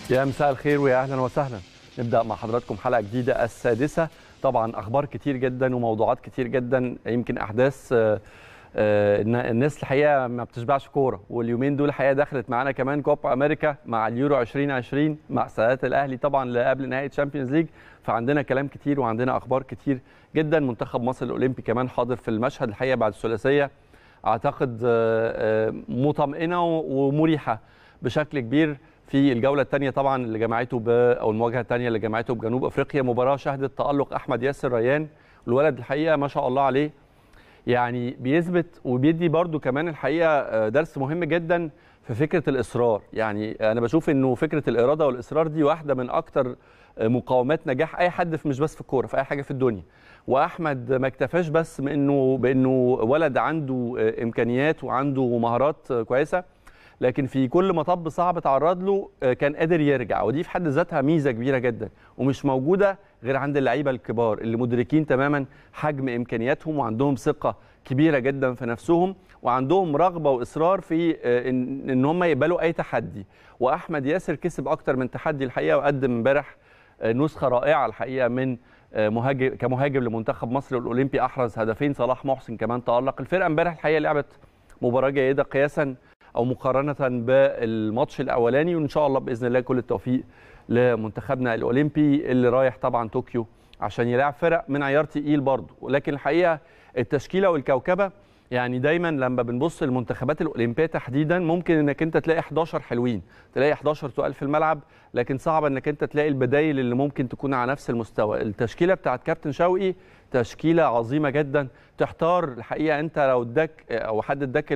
يا مساء الخير ويا اهلا وسهلا نبدا مع حضراتكم حلقه جديده السادسه طبعا اخبار كتير جدا وموضوعات كتير جدا يمكن احداث آه، آه، الناس الحقيقه ما بتشبعش كوره واليومين دول الحقيقه دخلت معانا كمان كوبا امريكا مع اليورو 2020 مع سادات الاهلي طبعا اللي قبل نهائي تشامبيونز ليج فعندنا كلام كتير وعندنا اخبار كتير جدا منتخب مصر الاولمبي كمان حاضر في المشهد الحقيقه بعد الثلاثيه اعتقد آه، آه، مطمئنه ومريحه بشكل كبير في الجوله الثانيه طبعا اللي جمعته ب او المواجهه الثانيه اللي جمعته بجنوب افريقيا مباراه شهدت تالق احمد ياسر ريان الولد الحقيقه ما شاء الله عليه يعني بيثبت وبيدي برده كمان الحقيقه آه، درس مهم جدا في فكره الاصرار يعني انا بشوف انه فكره الاراده والاصرار دي واحده من اكتر آه، مقومات نجاح اي حد في مش بس في الكوره في اي حاجه في الدنيا واحمد ما اكتفاش بس بانه بانه ولد عنده آه، امكانيات وعنده مهارات كويسه لكن في كل مطب صعب تعرض له كان قادر يرجع ودي في حد ذاتها ميزه كبيره جدا ومش موجوده غير عند اللعيبه الكبار اللي مدركين تماما حجم امكانياتهم وعندهم ثقه كبيره جدا في نفسهم وعندهم رغبه واصرار في ان, إن هم يقبلوا اي تحدي واحمد ياسر كسب اكتر من تحدي الحقيقه وقدم امبارح نسخه رائعه الحقيقه من مهاجم كمهاجم لمنتخب مصر الاولمبي احرز هدفين صلاح محسن كمان تالق الفرقه امبارح الحقيقه لعبت مباراه جيده قياسا او مقارنه بالماتش الاولاني وان شاء الله باذن الله كل التوفيق لمنتخبنا الاولمبي اللي رايح طبعا طوكيو عشان يلاعب فرق من عيار تقيل برضه ولكن الحقيقه التشكيله والكوكبه يعني دايما لما بنبص للمنتخبات الاولمبيه تحديدا ممكن انك انت تلاقي 11 حلوين تلاقي 11 تقال في الملعب لكن صعب انك انت تلاقي البدايل اللي ممكن تكون على نفس المستوى التشكيله بتاعت كابتن شوقي تشكيله عظيمه جدا تحتار الحقيقه انت لو اداك او حد اداك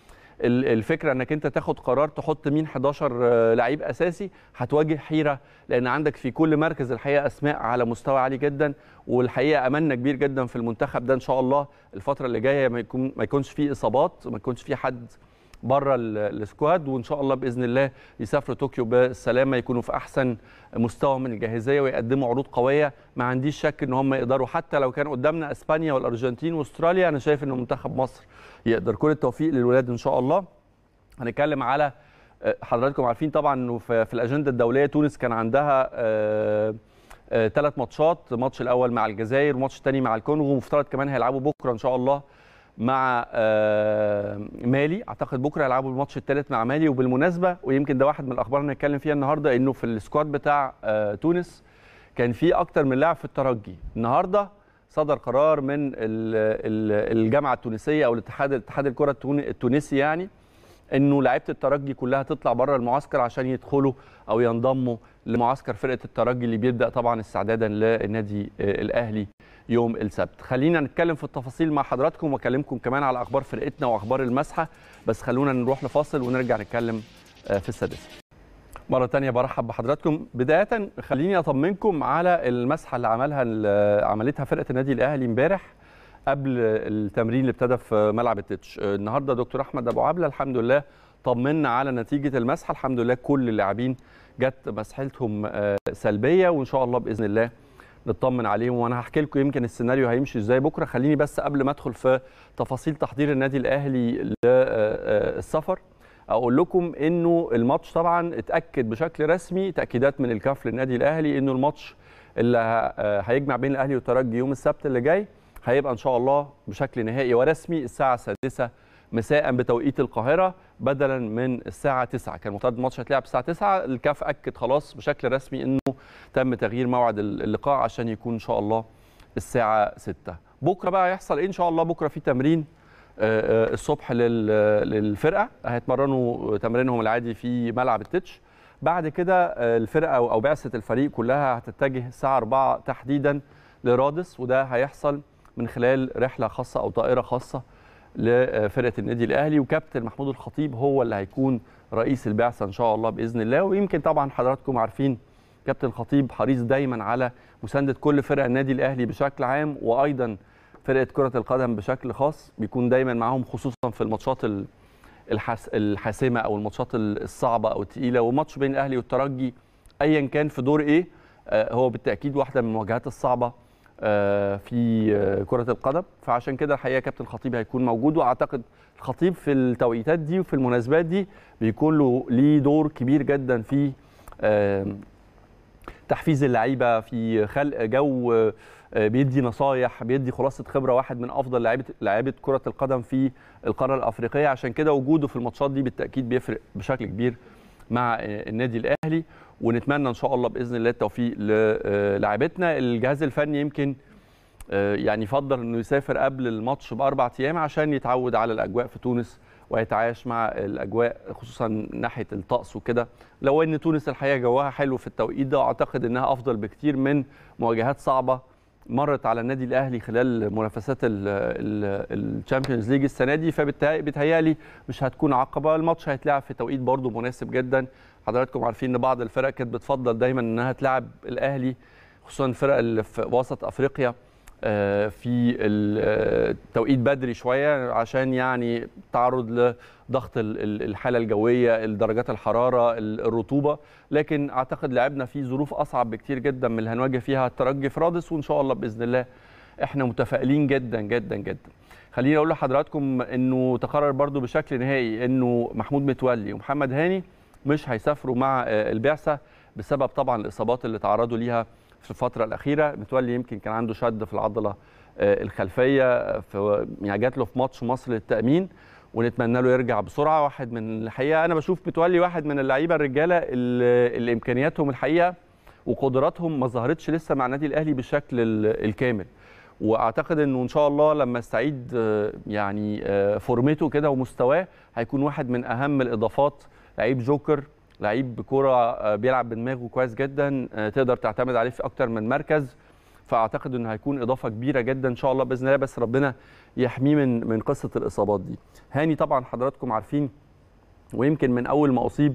الفكره انك انت تاخد قرار تحط مين 11 لعيب اساسي هتواجه حيره لان عندك في كل مركز الحقيقه اسماء على مستوى عالي جدا والحقيقه املنا كبير جدا في المنتخب ده ان شاء الله الفتره اللي جايه ما يكون ما يكونش فيه اصابات ما يكونش فيه حد بره السكواد وان شاء الله باذن الله يسافروا طوكيو بالسلامه يكونوا في احسن مستوى من الجاهزيه ويقدموا عروض قويه ما عنديش شك ان هم يقدروا حتى لو كان قدامنا اسبانيا والارجنتين واستراليا انا شايف ان منتخب مصر يقدر كل التوفيق للولاد ان شاء الله هنتكلم على حضراتكم عارفين طبعا انه في الاجنده الدوليه تونس كان عندها ثلاث ماتشات الماتش الاول مع الجزائر والماتش الثاني مع الكونغو ومفترض كمان هيلعبوا بكره ان شاء الله مع مالي اعتقد بكره هيلعبوا الماتش الثالث مع مالي وبالمناسبه ويمكن ده واحد من الاخبار اللي هنتكلم فيها النهارده انه في السكواد بتاع تونس كان في اكتر من لاعب في الترجي النهارده صدر قرار من الجامعه التونسيه او الاتحاد اتحاد الكره التونسي يعني انه لعيبه الترجي كلها تطلع بره المعسكر عشان يدخلوا او ينضموا لمعسكر فرقه الترجي اللي بيبدا طبعا استعدادا للنادي الاهلي يوم السبت خلينا نتكلم في التفاصيل مع حضراتكم واكلمكم كمان على اخبار فرقتنا واخبار المسحه بس خلونا نروح لفاصل ونرجع نتكلم في السادسه مرة تانية برحب بحضراتكم بداية خليني أطمنكم على المسحة اللي عملها عملتها فرقة النادي الأهلي امبارح قبل التمرين اللي ابتدى في ملعب التتش النهارده دكتور احمد ابو عبله الحمد لله طمنا على نتيجه المسحه الحمد لله كل اللاعبين جت مسحتهم سلبيه وان شاء الله باذن الله نطمن عليهم وانا هحكي لكم يمكن السيناريو هيمشي ازاي بكره خليني بس قبل ما ادخل في تفاصيل تحضير النادي الاهلي للسفر اقول لكم انه الماتش طبعا اتاكد بشكل رسمي تاكيدات من الكاف للنادي الاهلي انه الماتش اللي هيجمع بين الاهلي والترجي يوم السبت اللي جاي هيبقى ان شاء الله بشكل نهائي ورسمي الساعه السادسة مساء بتوقيت القاهره بدلا من الساعه 9 كان المفروض الماتش هيتلعب الساعه 9 الكاف اكد خلاص بشكل رسمي انه تم تغيير موعد اللقاء عشان يكون ان شاء الله الساعه 6 بكره بقى هيحصل ايه ان شاء الله بكره في تمرين الصبح للفرقه هيتمرنوا تمرينهم العادي في ملعب التتش بعد كده الفرقه او بعثه الفريق كلها هتتجه الساعه 4 تحديدا لرادس وده هيحصل من خلال رحله خاصه او طائره خاصه لفرقه النادي الاهلي وكابتن محمود الخطيب هو اللي هيكون رئيس البعثه ان شاء الله باذن الله ويمكن طبعا حضراتكم عارفين كابتن الخطيب حريص دايما على مسانده كل فرق النادي الاهلي بشكل عام وايضا فرقه كره القدم بشكل خاص بيكون دايما معاهم خصوصا في الماتشات الحس الحاسمه او الماتشات الصعبه او الثقيله وماتش بين الاهلي والترجي ايا كان في دور ايه هو بالتاكيد واحده من المواجهات الصعبه في كره القدم فعشان كده الحقيقه كابتن الخطيب هيكون موجود واعتقد الخطيب في التوقيتات دي وفي المناسبات دي بيكون له ليه دور كبير جدا في تحفيز اللعيبه في خلق جو بيدي نصايح بيدي خلاصه خبره واحد من افضل لعيبه لعيبه كره القدم في القاره الافريقيه عشان كده وجوده في الماتشات دي بالتاكيد بيفرق بشكل كبير مع النادي الاهلي ونتمنى ان شاء الله باذن الله التوفيق للاعبتنا الجهاز الفني يمكن يعني يفضل انه يسافر قبل الماتش باربع ايام عشان يتعود على الاجواء في تونس ويتعايش مع الاجواء خصوصا ناحيه الطقس وكده لو ان تونس الحقيقه جوها حلو في التوقيت ده اعتقد انها افضل بكتير من مواجهات صعبه مرت على النادي الاهلي خلال منافسات الشامبيونز ليج السنه دي فبتهيالي مش هتكون عقبه الماتش هيتلعب في توقيت برضه مناسب جدا حضراتكم عارفين ان بعض الفرق كانت بتفضل دايما انها تلعب الاهلي خصوصا الفرق اللي في وسط افريقيا في التوقيت بدري شويه عشان يعني تعرض لضغط الحاله الجويه درجات الحراره الرطوبه لكن اعتقد لعبنا في ظروف اصعب بكتير جدا من اللي هنواجه فيها الترجي في رادس وان شاء الله باذن الله احنا متفائلين جدا جدا جدا خليني اقول لحضراتكم انه تقرر برضو بشكل نهائي انه محمود متولي ومحمد هاني مش هيسافروا مع البعثه بسبب طبعا الاصابات اللي تعرضوا ليها في الفتره الاخيره متولي يمكن كان عنده شد في العضله الخلفيه في يعني جات له في ماتش مصر للتامين ونتمنى له يرجع بسرعه واحد من الحقيقه انا بشوف متولي واحد من اللعيبه الرجاله اللي امكانياتهم الحقيقه وقدراتهم ما ظهرتش لسه مع النادي الاهلي بالشكل الكامل واعتقد انه ان شاء الله لما استعيد يعني فورمته كده ومستواه هيكون واحد من اهم الاضافات لعيب جوكر لعيب بكوره بيلعب بدماغه كويس جدا تقدر تعتمد عليه في اكتر من مركز فاعتقد انه هيكون اضافه كبيره جدا ان شاء الله باذن الله بس ربنا يحميه من من قصه الاصابات دي هاني طبعا حضراتكم عارفين ويمكن من اول ما اصيب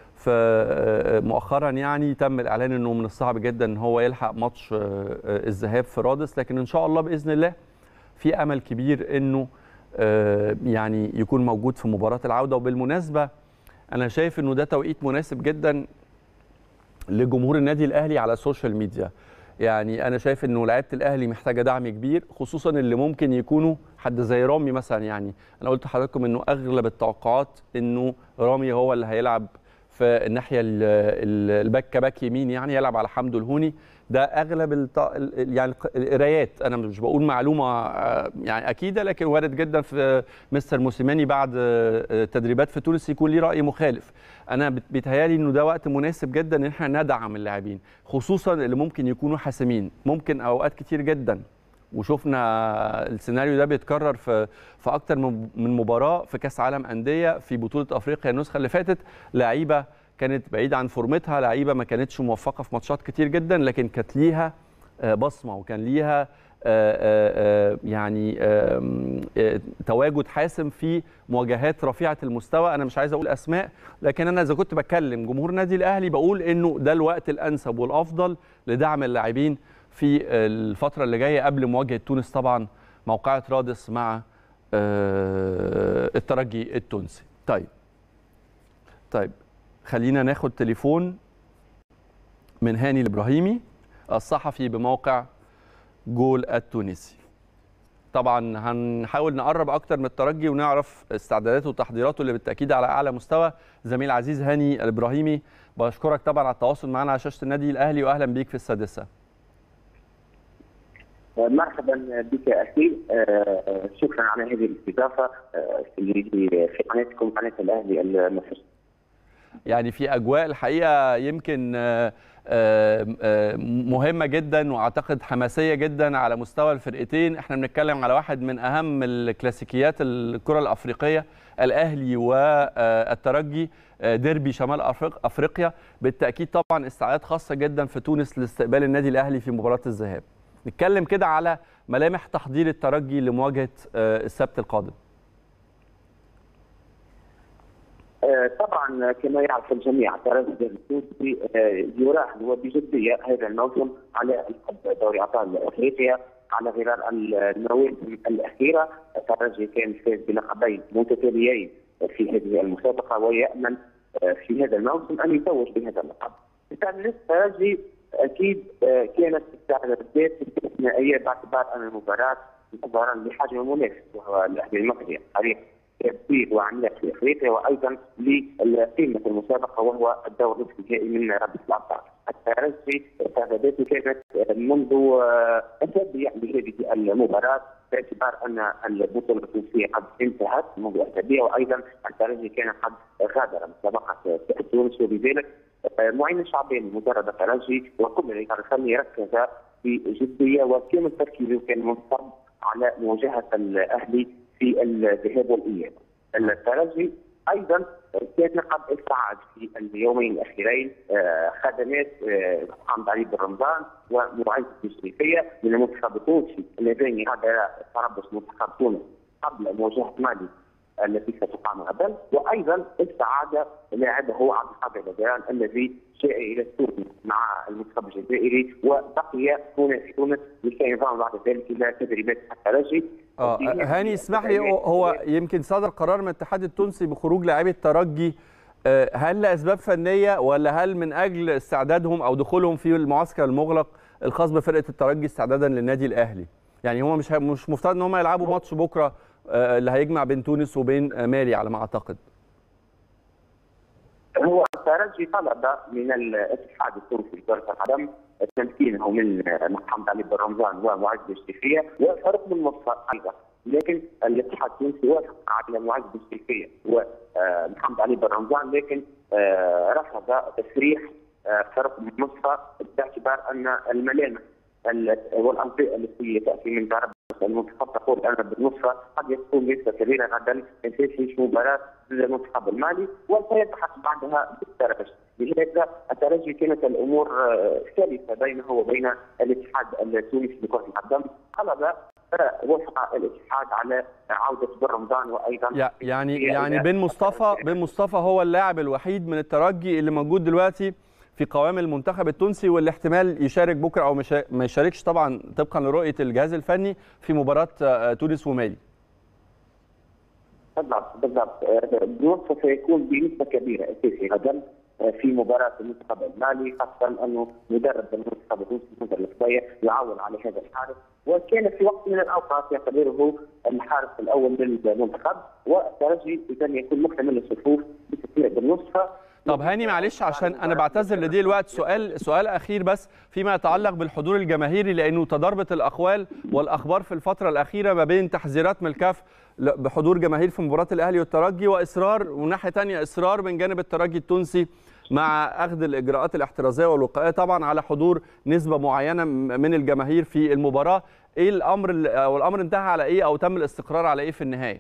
مؤخرا يعني تم الاعلان انه من الصعب جدا ان هو يلحق ماتش الذهاب في رادس لكن ان شاء الله باذن الله في امل كبير انه يعني يكون موجود في مباراه العوده وبالمناسبه انا شايف انه ده توقيت مناسب جدا لجمهور النادي الاهلي على السوشيال ميديا يعني انا شايف انه لعيبه الاهلي محتاجه دعم كبير خصوصا اللي ممكن يكونوا حد زي رامي مثلا يعني انا قلت لحضراتكم انه اغلب التوقعات انه رامي هو اللي هيلعب في الناحيه الباك كباك يمين يعني يلعب على حمدو الهوني ده اغلب الط... يعني القرايات انا مش بقول معلومه يعني اكيده لكن وارد جدا في مستر موسيماني بعد تدريبات في تونس يكون ليه راي مخالف انا بيتهيالي انه ده وقت مناسب جدا ان احنا ندعم اللاعبين خصوصا اللي ممكن يكونوا حاسمين ممكن اوقات كتير جدا وشفنا السيناريو ده بيتكرر في في اكتر من مباراه في كاس عالم انديه في بطوله افريقيا النسخه اللي فاتت لعيبه كانت بعيده عن فورمتها لعيبه ما كانتش موفقه في ماتشات كتير جدا لكن كانت ليها بصمه وكان ليها يعني تواجد حاسم في مواجهات رفيعه المستوى انا مش عايز اقول اسماء لكن انا اذا كنت بكلم جمهور النادي الاهلي بقول انه ده الوقت الانسب والافضل لدعم اللاعبين في الفتره اللي جايه قبل مواجهه تونس طبعا موقعه رادس مع الترجي التونسي طيب طيب خلينا ناخد تليفون من هاني الابراهيمي الصحفي بموقع جول التونسي طبعا هنحاول نقرب اكتر من الترجي ونعرف استعداداته وتحضيراته اللي بالتاكيد على اعلى مستوى زميل عزيز هاني الابراهيمي بشكرك طبعا على التواصل معنا على شاشه النادي الاهلي واهلا بيك في السادسه مرحبا بك اخي شكرا على هذه الاستضافه في قناتكم قناه الاهلي المصري يعني في اجواء الحقيقه يمكن مهمه جدا واعتقد حماسيه جدا على مستوى الفرقتين احنا بنتكلم على واحد من اهم الكلاسيكيات الكره الافريقيه الاهلي والترجي ديربي شمال افريقيا بالتاكيد طبعا استعداد خاصه جدا في تونس لاستقبال النادي الاهلي في مباراه الذهاب نتكلم كده على ملامح تحضير الترجي لمواجهه السبت القادم طبعا كما يعرف الجميع الترجي التونسي يراهن وبجديه هذا الموسم على دوري ابطال افريقيا على غرار المواسم الاخيره الترجي كان فاز بلقبين متتاليين في هذه المسابقه ويامل في هذا الموسم ان يتوج بهذا اللقب. بالتالي الترجي اكيد كانت استعدادات استثنائيه باعتبار ان المباراه مباراه بحجم المنافس وهو الاهلي المصري حريق تدبير وعمليات في افريقيا وايضا لقيمه المسابقه وهو الدور نصف النهائي من رابطه الابطال. الترجي استعداداته كانت منذ اسابيع لهذه المباراه باعتبار ان البطوله التونسيه قد انتهت منذ اسابيع وايضا الترجي كان قد غادر مسابقه تونس وبذلك معين الشعبين مجرد الترجي وكل الاطار الفني ركز بجديه وكان تركيزه كان منصب على مواجهه الاهلي في الذهاب والاياب. الترجي ايضا كان قد استعاد في اليومين الاخيرين خدمات محمد علي بن رمضان ومعز التشريفيه من المنتخب التونسي اللذين غادر تربص منتخب تونس قبل مواجهه مالي التي ستقام غدا وايضا استعاد لاعبه عبد القادر بدران الذي جاء الى تونس مع المنتخب الجزائري وبقي هنا في تونس لكي ينضم بعد ذلك الى تدريبات الترجي اه هاني اسمح لي هو يمكن صدر قرار من الاتحاد التونسي بخروج لاعبي الترجي هل لاسباب فنيه ولا هل من اجل استعدادهم او دخولهم في المعسكر المغلق الخاص بفرقه الترجي استعدادا للنادي الاهلي؟ يعني هم مش مش مفترض ان هم يلعبوا ماتش بكره اللي هيجمع بين تونس وبين مالي على ما اعتقد. هو الترجي طلب من الاتحاد التونسي لكره القدم تمكينه من محمد علي بن رمضان ومعز الشريفيه وفرق من مصر ايضا لكن الاتحاد التونسي وافق على معز الشريفيه ومحمد علي بن رمضان لكن رفض تسريح فرق من مصر باعتبار ان الملامح والانظمه التي تاتي من طرف المنتخب تقول ان بالنصف قد يكون نسبه كبيره غدا في مباراه ضد المنتخب المالي وسيتحدث بعدها بالترجي لهذا الترجي كانت الامور سلسه بينه وبين الاتحاد التونسي لكره القدم طلب وافق الاتحاد على عوده بن رمضان وايضا يعني يعني بن مصطفى بن مصطفى هو اللاعب الوحيد من الترجي اللي موجود دلوقتي في قوام المنتخب التونسي واللي احتمال يشارك بكره او ما يشاركش طبعا طبقا لرؤيه الجهاز الفني في مباراه تونس ومالي. بالضبط بالضبط بنصف سيكون بنسبه كبيره اساسي غدا في مباراه المنتخب المالي خاصه انه مدرب المنتخب التونسي منذر الخطيه يعول على هذا الحارس وكان في وقت من الاوقات يعتبره الحارس الاول للمنتخب والترجي اذا يكون مكتمل الصفوف بتسويه بالنصف طب هاني معلش عشان انا بعتذر لدي الوقت سؤال سؤال اخير بس فيما يتعلق بالحضور الجماهيري لانه تضاربت الاقوال والاخبار في الفتره الاخيره ما بين تحذيرات من الكاف بحضور جماهير في مباراه الاهلي والترجي واصرار وناحيه ثانيه اصرار من جانب الترجي التونسي مع اخذ الاجراءات الاحترازيه والوقائيه طبعا على حضور نسبه معينه من الجماهير في المباراه ايه الامر او الامر انتهى على ايه او تم الاستقرار على ايه في النهايه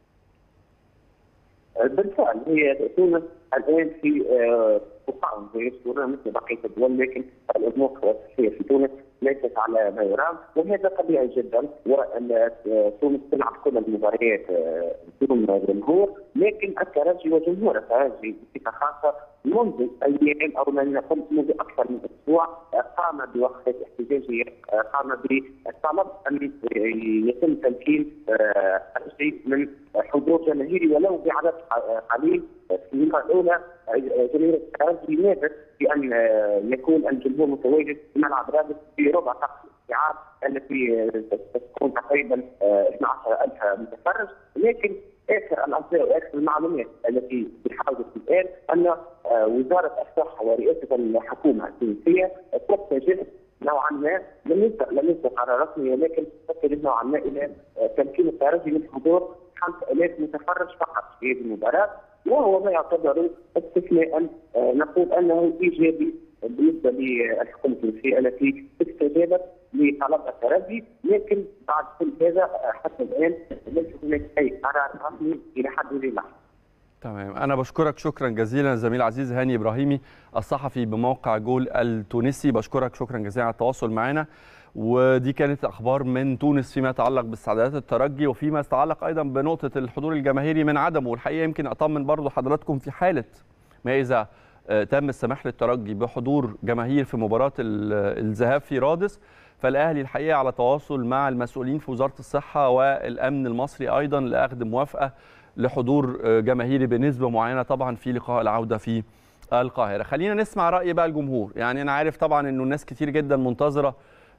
بالفعل هي تونس الان في تقاوم زي الصوره مثل بقيه الدول لكن الامور الصحيه في تونس ليست على ما يرام وهذا طبيعي جدا وتونس تلعب كل المباريات بدون جمهور لكن الترجي وجمهور الترجي بصفه خاصه منذ ايام او نقول منذ اكثر من اسبوع قام بوقفه احتجاجيه قام بالطلب ان يتم تمكين الترجي من حضور جماهيري ولو بعدد قليل في المره الاولى جماهير الترجي نادت بان يكون الجمهور متواجد في ملعب رابط في ربع ساعه الاستيعاب التي تكون تقريبا 12000 متفرج لكن اخر الانباء واخر المعلومات التي بحاجه الان ان وزاره الصحه ورئاسه الحكومه التونسيه تتجه نوعا ما لم يصدر لم يصدر قرار رسمي ولكن تتجه نوعا ما الى تمكين الترجي من حضور 5000 متفرج فقط في هذه المباراه وهو ما يعتبر استثناء نقول انه ايجابي بالنسبه للحكومه التونسيه التي استجابت لطلب الترجي لكن بعد كل هذا حتى الان ليس هناك اي قرار رسمي الى حد هذه اللحظه. تمام انا بشكرك شكرا جزيلا زميل العزيز هاني ابراهيمي الصحفي بموقع جول التونسي بشكرك شكرا جزيلا على التواصل معنا ودي كانت اخبار من تونس فيما يتعلق باستعدادات الترجي وفيما يتعلق ايضا بنقطه الحضور الجماهيري من عدمه والحقيقه يمكن اطمن برضو حضراتكم في حاله ما اذا تم السماح للترجي بحضور جماهير في مباراه الذهاب في رادس فالاهلي الحقيقه على تواصل مع المسؤولين في وزاره الصحه والامن المصري ايضا لاخذ موافقه لحضور جماهيري بنسبه معينه طبعا في لقاء العوده في القاهره خلينا نسمع راي بقى الجمهور يعني انا عارف طبعا انه الناس كتير جدا منتظره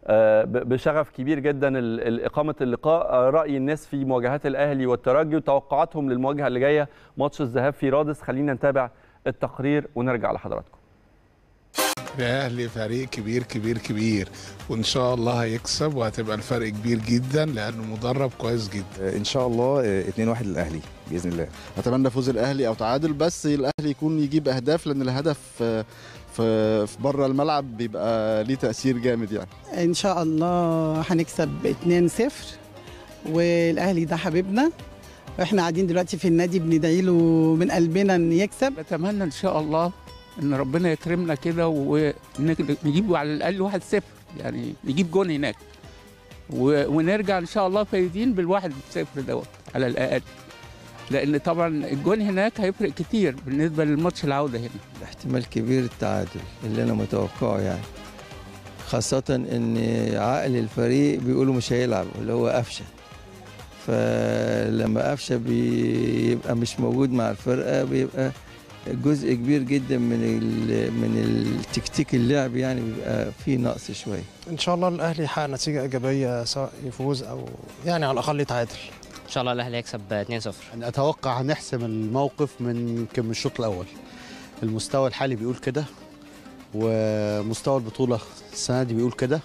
آه، ب- بشغف كبير جدا ال- ال- اقامه اللقاء آه، راي الناس في مواجهات الاهلي والترجي وتوقعاتهم للمواجهه اللي جايه ماتش الذهاب في رادس خلينا نتابع التقرير ونرجع لحضراتكم الاهلي فريق كبير كبير كبير وان شاء الله هيكسب وهتبقى الفرق كبير جدا لانه مدرب كويس جدا ان شاء الله 2-1 للاهلي باذن الله اتمنى فوز الاهلي او تعادل بس الاهلي يكون يجيب اهداف لان الهدف آه، في في بره الملعب بيبقى ليه تاثير جامد يعني ان شاء الله هنكسب 2-0 والاهلي ده حبيبنا واحنا قاعدين دلوقتي في النادي بندعي له من قلبنا ان يكسب نتمنى ان شاء الله ان ربنا يكرمنا كده ونجيب على الاقل 1-0 يعني نجيب جون هناك و- ونرجع ان شاء الله فايزين بالواحد صفر دوت على الاقل لان طبعا الجون هناك هيفرق كتير بالنسبه للماتش العوده هنا احتمال كبير التعادل اللي انا متوقعه يعني خاصة ان عقل الفريق بيقولوا مش هيلعب اللي هو قفشة فلما قفشة بيبقى مش موجود مع الفرقة بيبقى جزء كبير جدا من ال- من التكتيك اللعب يعني بيبقى فيه نقص شويه ان شاء الله الاهلي يحقق نتيجه ايجابيه سواء يفوز او يعني على الاقل يتعادل ان شاء الله الاهلي هيكسب 2-0 أنا اتوقع هنحسم الموقف من يمكن من الشوط الاول المستوى الحالي بيقول كده ومستوى البطوله السنه دي بيقول كده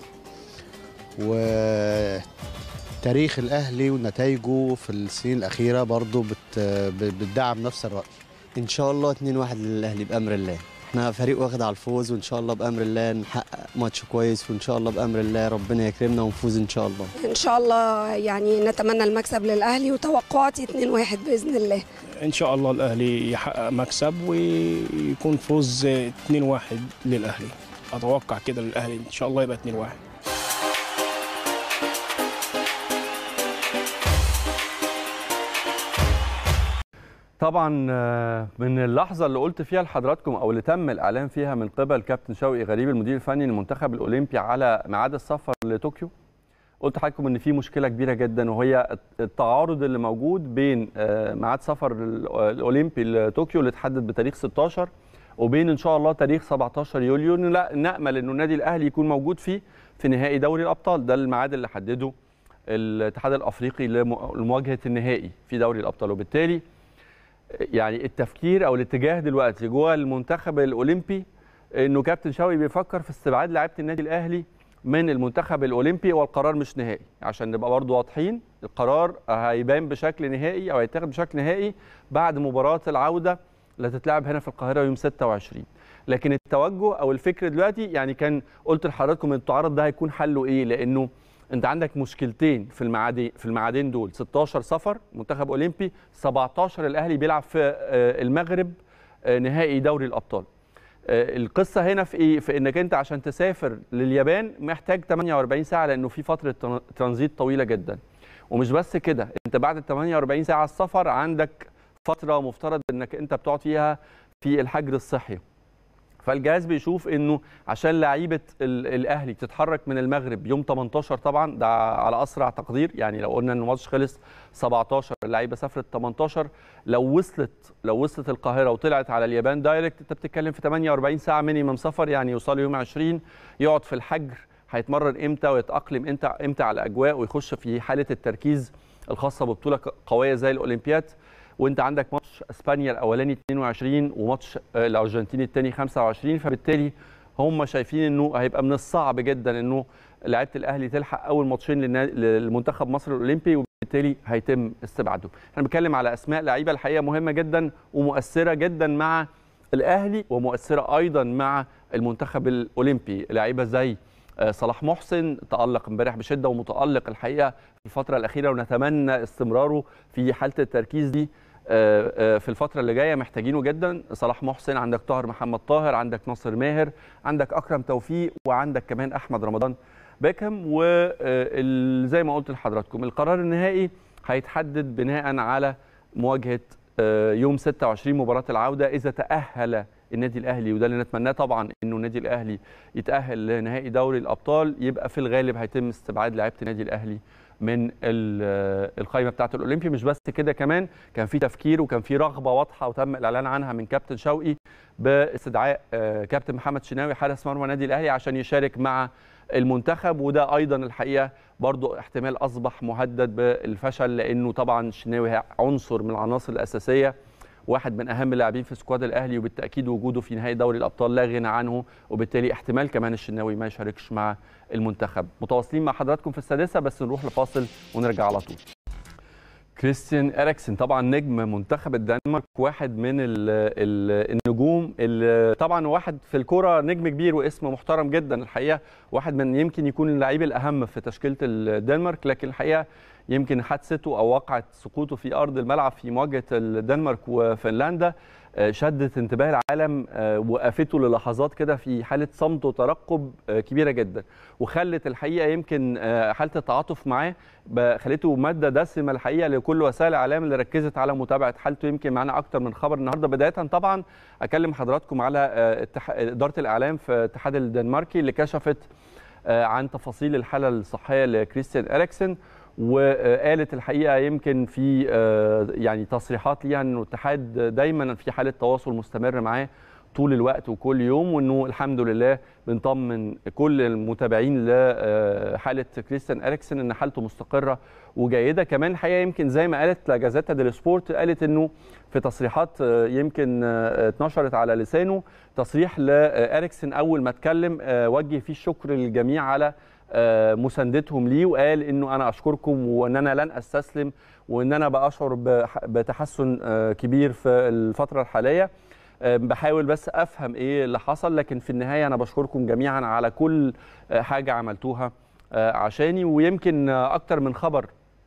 وتاريخ الاهلي ونتائجه في السنين الاخيره برضو بت... بتدعم نفس الراي ان شاء الله 2-1 للاهلي بامر الله احنا فريق واخد على الفوز وان شاء الله بامر الله نحقق ماتش كويس وان شاء الله بامر الله ربنا يكرمنا ونفوز ان شاء الله ان شاء الله يعني نتمنى المكسب للاهلي وتوقعاتي 2-1 باذن الله ان شاء الله الاهلي يحقق مكسب ويكون فوز 2-1 للاهلي اتوقع كده للاهلي ان شاء الله يبقى 2-1 طبعا من اللحظه اللي قلت فيها لحضراتكم او اللي تم الاعلان فيها من قبل كابتن شوقي غريب المدير الفني للمنتخب الاولمبي على ميعاد السفر لطوكيو قلت لحضراتكم ان في مشكله كبيره جدا وهي التعارض اللي موجود بين ميعاد سفر الاولمبي لطوكيو اللي اتحدد بتاريخ 16 وبين ان شاء الله تاريخ 17 يوليو لا نامل انه النادي الاهلي يكون موجود فيه في نهائي دوري الابطال ده الميعاد اللي حدده الاتحاد الافريقي لمواجهه النهائي في دوري الابطال وبالتالي يعني التفكير او الاتجاه دلوقتي جوه المنتخب الاولمبي انه كابتن شوقي بيفكر في استبعاد لعيبه النادي الاهلي من المنتخب الاولمبي والقرار مش نهائي عشان نبقى برضو واضحين القرار هيبان بشكل نهائي او هيتاخد بشكل نهائي بعد مباراه العوده اللي هتتلعب هنا في القاهره يوم 26 لكن التوجه او الفكر دلوقتي يعني كان قلت لحضراتكم التعارض ده هيكون حله ايه لانه انت عندك مشكلتين في الميعادين في الميعادين دول 16 سفر منتخب اولمبي 17 الاهلي بيلعب في المغرب نهائي دوري الابطال القصه هنا في ايه في انك انت عشان تسافر لليابان محتاج 48 ساعه لانه في فتره ترانزيت طويله جدا ومش بس كده انت بعد ال 48 ساعه السفر عندك فتره مفترض انك انت بتقعد فيها في الحجر الصحي فالجهاز بيشوف انه عشان لعيبه الاهلي تتحرك من المغرب يوم 18 طبعا ده على اسرع تقدير يعني لو قلنا ان الماتش خلص 17 اللعيبه سافرت 18 لو وصلت لو وصلت القاهره وطلعت على اليابان دايركت انت بتتكلم في 48 ساعه مينيمم سفر يعني يوصل يوم 20 يقعد في الحجر هيتمرن امتى ويتاقلم امتى امتى على الاجواء ويخش في حاله التركيز الخاصه ببطوله قويه زي الاولمبياد وانت عندك ماتش اسبانيا الاولاني 22 وماتش الارجنتين الثاني 25 فبالتالي هم شايفين انه هيبقى من الصعب جدا انه لعيبه الاهلي تلحق اول ماتشين للمنتخب مصر الاولمبي وبالتالي هيتم استبعادهم. احنا بنتكلم على اسماء لعيبه الحقيقه مهمه جدا ومؤثره جدا مع الاهلي ومؤثره ايضا مع المنتخب الاولمبي، لعيبه زي صلاح محسن تألق امبارح بشده ومتألق الحقيقه في الفتره الاخيره ونتمنى استمراره في حاله التركيز دي في الفتره اللي جايه محتاجينه جدا صلاح محسن عندك طاهر محمد طاهر عندك ناصر ماهر عندك اكرم توفيق وعندك كمان احمد رمضان باكم وزي ما قلت لحضراتكم القرار النهائي هيتحدد بناء على مواجهه يوم 26 مباراه العوده اذا تاهل النادي الاهلي وده اللي نتمناه طبعا انه النادي الاهلي يتاهل لنهائي دوري الابطال يبقى في الغالب هيتم استبعاد لعيبه النادي الاهلي من ال- القائمه بتاعه الاولمبي مش بس كده كمان كان في تفكير وكان في رغبه واضحه وتم الاعلان عنها من كابتن شوقي باستدعاء آه، كابتن محمد شناوي حارس مرمى النادي الاهلي عشان يشارك مع المنتخب وده ايضا الحقيقه برضو احتمال اصبح مهدد بالفشل لانه طبعا الشناوي عنصر من العناصر الاساسيه واحد من اهم اللاعبين في سكواد الاهلي وبالتاكيد وجوده في نهائي دوري الابطال لا غنى عنه وبالتالي احتمال كمان الشناوي ما يشاركش مع المنتخب متواصلين مع حضراتكم في السادسه بس نروح لفاصل ونرجع على طول كريستيان اريكسن طبعا نجم منتخب الدنمارك واحد من ال ال النجوم اللي طبعا واحد في الكوره نجم كبير واسم محترم جدا الحقيقه واحد من يمكن يكون اللعيب الاهم في تشكيله الدنمارك لكن الحقيقه يمكن حادثته او وقعت سقوطه في ارض الملعب في مواجهه الدنمارك وفنلندا آه، شدت انتباه العالم آه، وقفته للحظات كده في حاله صمت وترقب آه، كبيره جدا وخلت الحقيقه يمكن آه، حاله التعاطف معاه ب- خلته ماده دسمه الحقيقه لكل وسائل الاعلام اللي ركزت على متابعه حالته يمكن معانا اكتر من خبر النهارده بدايه طبعا اكلم حضراتكم على آه، اتح- اداره الاعلام في الاتحاد الدنماركي اللي كشفت آه، عن تفاصيل الحاله الصحيه لكريستيان اريكسن وقالت الحقيقه يمكن في آه، يعني تصريحات ليها انه الاتحاد دايما في حاله تواصل مستمر معاه طول الوقت وكل يوم وانه الحمد لله بنطمن كل المتابعين لحاله كريستيان اريكسن ان حالته مستقره وجيده كمان الحقيقه يمكن زي ما قالت لاجازيتا ديل سبورت قالت انه في تصريحات آه، يمكن آه، اتنشرت على لسانه تصريح لاريكسن اول ما اتكلم آه، وجه فيه الشكر للجميع على آه، مساندتهم ليه وقال انه انا اشكركم وان انا لن استسلم وان انا باشعر بح- بتحسن آه، كبير في الفتره الحاليه آه، بحاول بس افهم ايه اللي حصل لكن في النهايه انا بشكركم جميعا على كل آه، حاجه عملتوها آه، عشاني ويمكن آه، اكتر من خبر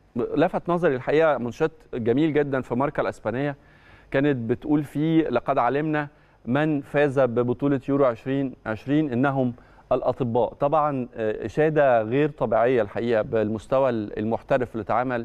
لفت نظري الحقيقه منشط جميل جدا في ماركا الاسبانيه كانت بتقول فيه لقد علمنا من فاز ببطوله يورو 2020 انهم الاطباء طبعا آه، اشاده غير طبيعيه الحقيقه بالمستوى المحترف اللي اتعامل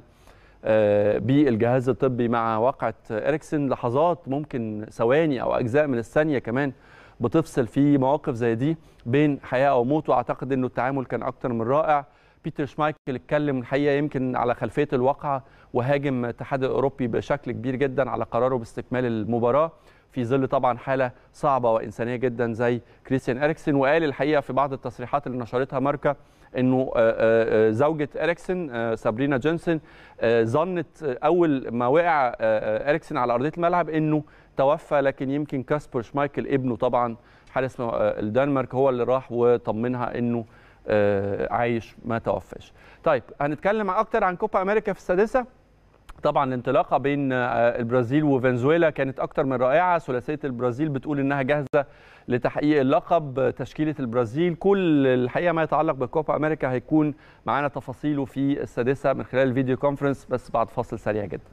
آه، بالجهاز الطبي مع واقعه اريكسن لحظات ممكن ثواني او اجزاء من الثانيه كمان بتفصل في مواقف زي دي بين حياه او موت واعتقد انه التعامل كان اكتر من رائع بيتر شمايكل اتكلم الحقيقه يمكن على خلفيه الواقعه وهاجم الاتحاد الاوروبي بشكل كبير جدا على قراره باستكمال المباراه في ظل طبعا حاله صعبه وانسانيه جدا زي كريستيان اريكسن وقال الحقيقه في بعض التصريحات اللي نشرتها ماركا انه آه، آه، آه، زوجة اريكسن آه، سابرينا جونسون آه، ظنت آه، اول ما وقع آه، آه، اريكسن على ارضيه الملعب انه توفى لكن يمكن كاسبر شمايكل ابنه طبعا حارس آه، الدنمارك هو اللي راح وطمنها انه آه، عايش ما توفاش. طيب هنتكلم اكتر عن كوبا امريكا في السادسه طبعا الانطلاقه بين آه، البرازيل وفنزويلا كانت اكتر من رائعه ثلاثيه البرازيل بتقول انها جاهزه لتحقيق اللقب تشكيله البرازيل كل الحقيقه ما يتعلق بكوبا امريكا هيكون معانا تفاصيله في السادسه من خلال الفيديو كونفرنس بس بعد فاصل سريع جدا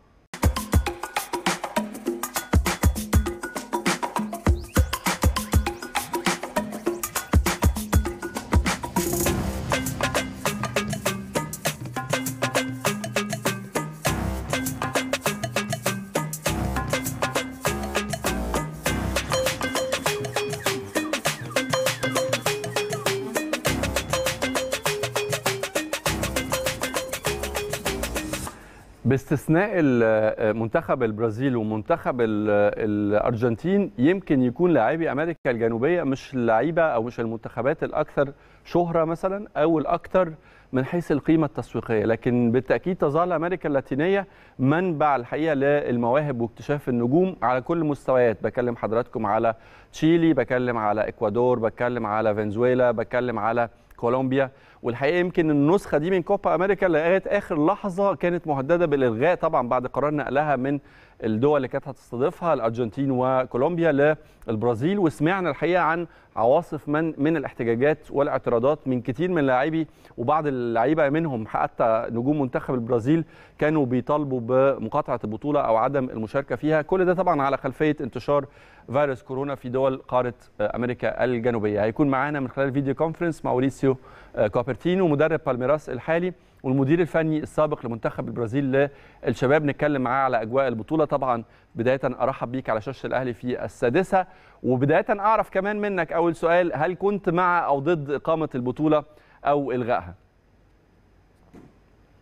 باستثناء ال- منتخب البرازيل ومنتخب ال- الارجنتين يمكن يكون لاعبي امريكا الجنوبيه مش اللعيبه او مش المنتخبات الاكثر شهره مثلا او الاكثر من حيث القيمه التسويقيه لكن بالتاكيد تظل امريكا اللاتينيه منبع الحقيقه للمواهب واكتشاف النجوم على كل المستويات بكلم حضراتكم على تشيلي بكلم على اكوادور بتكلم على فنزويلا بتكلم على كولومبيا والحقيقه يمكن النسخه دي من كوبا امريكا لغايه اخر لحظه كانت مهدده بالالغاء طبعا بعد قرار نقلها من الدول اللي كانت هتستضيفها الارجنتين وكولومبيا للبرازيل وسمعنا الحقيقه عن عواصف من من الاحتجاجات والاعتراضات من كتير من لاعبي وبعض اللعيبه منهم حتى نجوم منتخب البرازيل كانوا بيطالبوا بمقاطعه البطوله او عدم المشاركه فيها كل ده طبعا على خلفيه انتشار فيروس كورونا في دول قاره امريكا الجنوبيه هيكون معانا من خلال فيديو كونفرنس ماوريسيو كوبرتينو مدرب بالميراس الحالي والمدير الفني السابق لمنتخب البرازيل للشباب نتكلم معاه على اجواء البطوله طبعا بدايه ارحب بيك على شاشه الاهلي في السادسه وبدايه اعرف كمان منك اول سؤال هل كنت مع او ضد اقامه البطوله او الغائها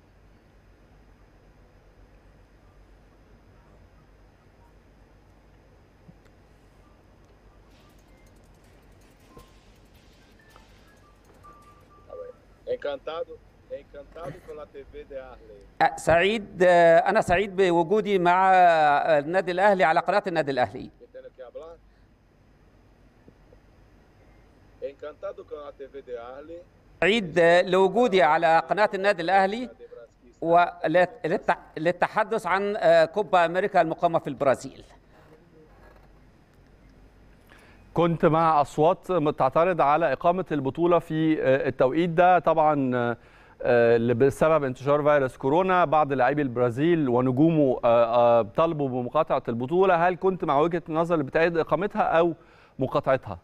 Encantado, encantado com a TV de Arley. أه، سعيد أه، أنا سعيد بوجودي مع أه، النادي الأهلي على قناة النادي الأهلي Que tenho que falar? Encantado com a TV de Arley. سعيد أه، لوجودي على قناة النادي الأهلي وللتحدث عن أه، كوبا أمريكا المقامة في البرازيل كنت مع اصوات تعترض على اقامه البطوله في آه، التوقيت ده طبعا آه، آه، اللي بسبب انتشار فيروس كورونا بعض لاعبي البرازيل ونجومه آه، آه، طالبوا بمقاطعه البطوله هل كنت مع وجهه النظر اللي بتأيد اقامتها او مقاطعتها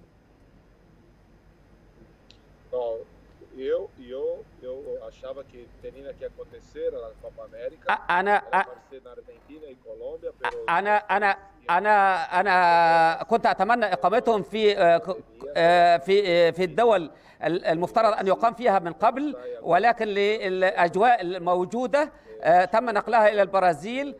Não, eu, eu, eu achava que teria que acontecer a Copa América. أنا Era para ser na Argentina e Colômbia, pero أنا أنا أنا أنا كنت أتمنى إقامتهم في آه، ك- آه، في آه، في الدول ال- المفترض أن يقام فيها من قبل ولكن للأجواء الموجودة آه، تم نقلها إلى البرازيل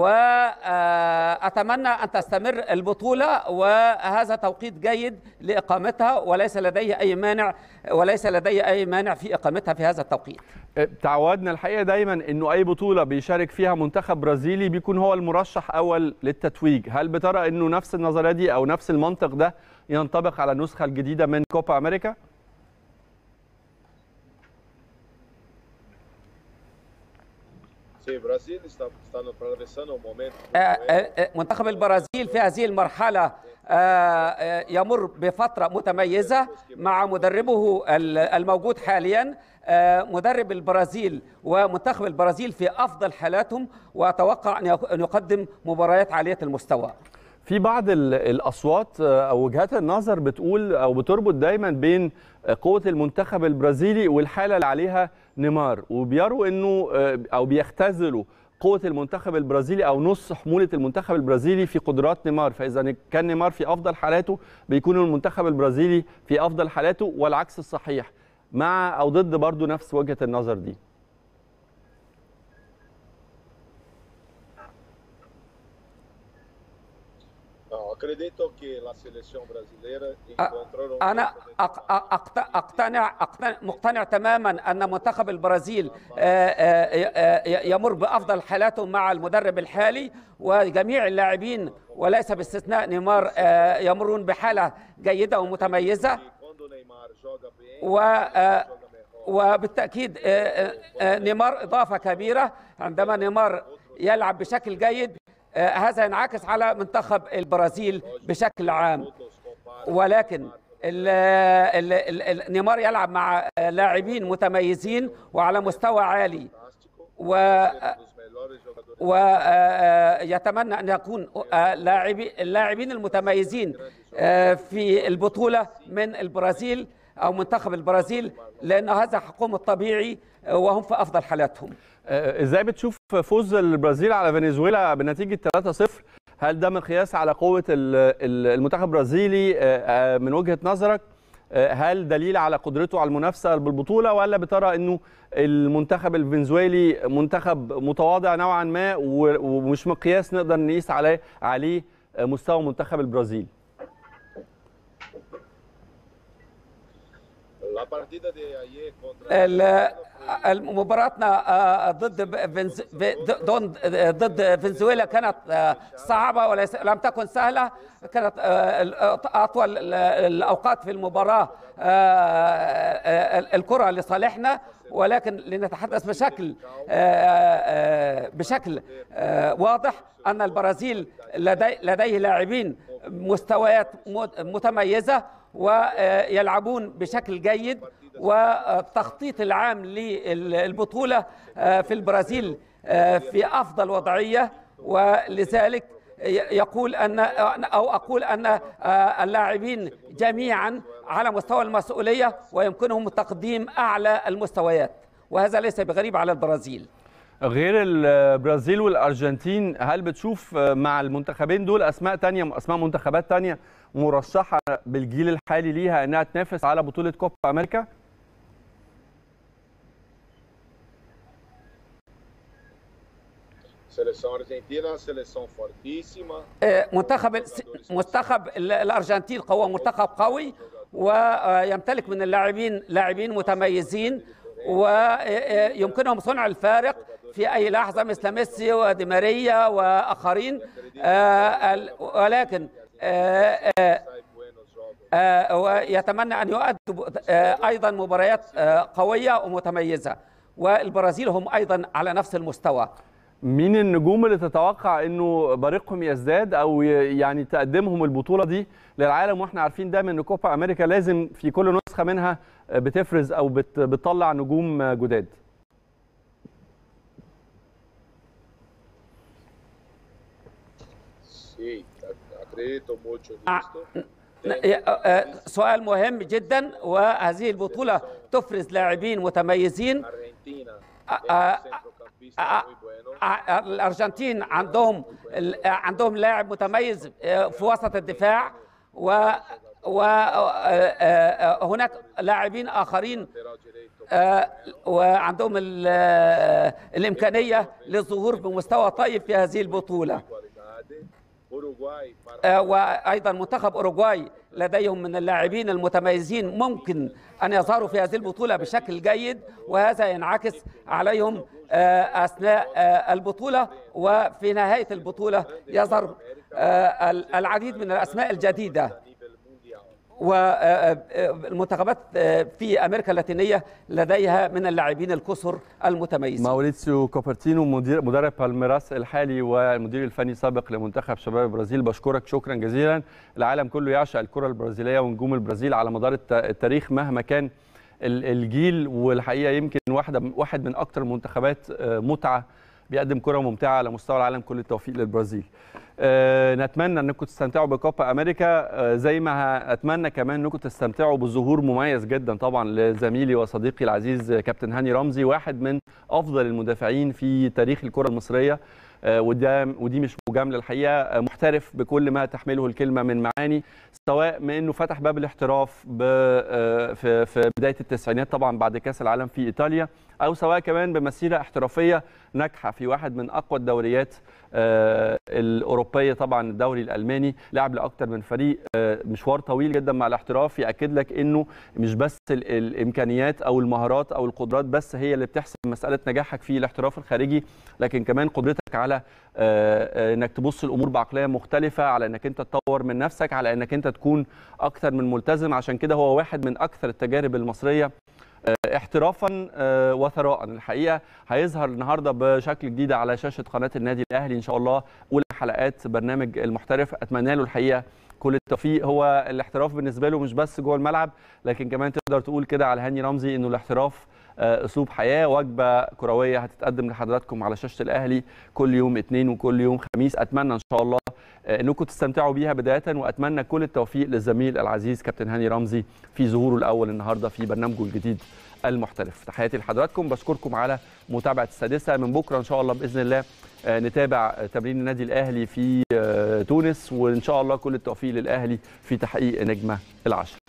وأتمنى أن تستمر البطولة وهذا توقيت جيد لإقامتها وليس لدي أي مانع وليس لدي أي مانع في إقامتها في هذا التوقيت آه، تعودنا الحقيقه دايما انه اي بطوله بيشارك فيها منتخب برازيلي بيكون هو المرشح اول للتتويج هل بترى انه نفس النظريه دي او نفس المنطق ده ينطبق على النسخه الجديده من كوبا امريكا sim, o Brasil está, está atravessando um momento آه، آه، آه، منتخب البرازيل في هذه المرحلة آه، آه، يمر بفترة متميزة مع مدربه ال- الموجود حاليا آه، مدرب البرازيل ومنتخب البرازيل في أفضل حالاتهم وأتوقع أن يق- أن يقدم مباريات عالية المستوى في بعض ال- الاصوات آه، او وجهات النظر بتقول او بتربط دايما بين آه، قوه المنتخب البرازيلي والحاله اللي عليها نيمار وبيروا انه آه، او بيختزلوا قوه المنتخب البرازيلي او نص حموله المنتخب البرازيلي في قدرات نيمار فاذا كان نيمار في افضل حالاته بيكون المنتخب البرازيلي في افضل حالاته والعكس الصحيح مع او ضد برضو نفس وجهه النظر دي Não, acredito que a seleção brasileira أ- encontrou um أنا أق- أق- أقتنع أقتنع مقتنع تماما أن منتخب البرازيل آه، آه، آه، يمر بأفضل حالاته مع المدرب الحالي وجميع اللاعبين وليس باستثناء نيمار آه، يمرون بحالة جيدة ومتميزة quando o Neymar joga bem, و آه، وبالتأكيد آه، آه، آه، نيمار إضافة كبيرة عندما نيمار يلعب بشكل جيد آه، هذا ينعكس على منتخب البرازيل بشكل عام ولكن ال ال ال نيمار يلعب مع آه، لاعبين متميزين وعلى مستوى عالي و ويتمنى ان يكون آه، لاعبي اللاعبين المتميزين آه، في البطوله من البرازيل او منتخب البرازيل لان هذا حقهم الطبيعي آه، وهم في افضل حالاتهم آه، ازاي بتشوف فوز البرازيل على فنزويلا بنتيجه 3-0 هل ده مقياس على قوه ال- ال- المنتخب البرازيلي آه، آه، من وجهه نظرك آه، هل دليل على قدرته على المنافسه بالبطوله ولا بترى انه المنتخب الفنزويلي منتخب متواضع نوعا ما و- ومش مقياس نقدر نقيس عليه عليه آه، مستوى منتخب البرازيل a partida de ayer contra ال- الم- مباراتنا آه، ضد فنز... ف- ضد ضد فنزويلا كانت آه، صعبه وليس لم تكن سهله كانت آه، ال- اطول ال- الاوقات في المباراه آه، آه، الكره لصالحنا ولكن لنتحدث بشكل آه، آه، بشكل آه، واضح ان البرازيل لدي لديه لاعبين مستويات مت- متميزه ويلعبون بشكل جيد والتخطيط العام للبطولة آه، في البرازيل آه، في أفضل وضعية ولذلك ي- يقول أن أو أقول أن آه، اللاعبين جميعا على مستوى المسؤولية ويمكنهم تقديم أعلى المستويات وهذا ليس بغريب على البرازيل غير البرازيل والارجنتين هل بتشوف مع المنتخبين دول اسماء تانية اسماء منتخبات تانية مرشحه بالجيل الحالي ليها انها تنافس على بطوله كوبا امريكا seleção argentina, seleção fortíssima. آه، منتخب الس- منتخب ال- الارجنتين هو منتخب قوي ويمتلك من اللاعبين لاعبين متميزين ويمكنهم صنع الفارق في اي لحظه مثل ميسي ودي ماريا واخرين آه، ال- ولكن آه، آه، آه، ويتمنى ان يؤدوا آه، ايضا مباريات آه، قويه ومتميزه والبرازيل هم ايضا على نفس المستوى مين النجوم اللي تتوقع انه بريقهم يزداد او ي- يعني تقدمهم البطوله دي للعالم واحنا عارفين دايما ان كوبا امريكا لازم في كل نسخه منها بتفرز او بت- بتطلع نجوم جداد Sì, accredito molto آه، questo. آه، سؤال مهم جدا وهذه البطوله تفرز لاعبين متميزين آه، آه، آه، آه، الارجنتين عندهم ال- عندهم لاعب متميز آه، في وسط الدفاع و وهناك لاعبين اخرين آه، وعندهم ال- آه، الامكانيه للظهور بمستوى طيب في هذه البطوله آه، وايضا منتخب اوروغواي لديهم من اللاعبين المتميزين ممكن ان يظهروا في هذه البطوله بشكل جيد وهذا ينعكس عليهم آه، اثناء آه، البطوله وفي نهايه البطوله يظهر آه، ال- العديد من الاسماء الجديده والمنتخبات في امريكا اللاتينيه لديها من اللاعبين الكثر المتميزين ماوريتسيو كوبرتينو مدير مدرب بالميراس الحالي والمدير الفني السابق لمنتخب شباب البرازيل بشكرك شكرا جزيلا العالم كله يعشق الكره البرازيليه ونجوم البرازيل على مدار الت- التاريخ مهما كان ال- الجيل والحقيقه يمكن واحده واحد من اكثر المنتخبات آه، متعه بيقدم كره ممتعه على مستوى العالم كل التوفيق للبرازيل آه، نتمنى انكم تستمتعوا بكوبا امريكا آه، زي ما ه- اتمنى كمان انكم تستمتعوا بظهور مميز جدا طبعا لزميلي وصديقي العزيز آه، كابتن هاني رمزي واحد من افضل المدافعين في تاريخ الكره المصريه آه، وده ودي مش مجامله الحقيقه آه، محترف بكل ما تحمله الكلمه من معاني سواء من انه فتح باب الاحتراف ب- آه، في في بدايه التسعينات طبعا بعد كاس العالم في ايطاليا او سواء كمان بمسيره احترافيه ناجحه في واحد من اقوى الدوريات آه، الاوروبيه طبعا الدوري الالماني لعب لاكثر من فريق آه، مشوار طويل جدا مع الاحتراف ياكد لك انه مش بس ال- الامكانيات او المهارات او القدرات بس هي اللي بتحسم مساله نجاحك في الاحتراف الخارجي لكن كمان قدرتك على آه، آه، انك تبص الامور بعقليه مختلفه على انك انت تطور من نفسك على انك انت تكون اكثر من ملتزم عشان كده هو واحد من اكثر التجارب المصريه آه، احترافا آه، وثراء الحقيقه هيظهر النهارده بشكل جديد على شاشه قناه النادي الاهلي ان شاء الله اولى حلقات برنامج المحترف اتمنى له الحقيقه كل التوفيق هو الاحتراف بالنسبه له مش بس جوه الملعب لكن كمان تقدر تقول كده على هاني رمزي انه الاحتراف آه، اسلوب حياه وجبه كرويه هتتقدم لحضراتكم على شاشه الاهلي كل يوم اثنين وكل يوم خميس اتمنى ان شاء الله آه، انكم تستمتعوا بيها بدايه واتمنى كل التوفيق للزميل العزيز كابتن هاني رمزي في ظهوره الاول النهارده في برنامجه الجديد المحترف تحياتي لحضراتكم بشكركم على متابعه السادسه من بكره ان شاء الله باذن الله آه، نتابع آه، تمرين النادي الاهلي في آه، تونس وان شاء الله كل التوفيق للاهلي في تحقيق نجمه العشر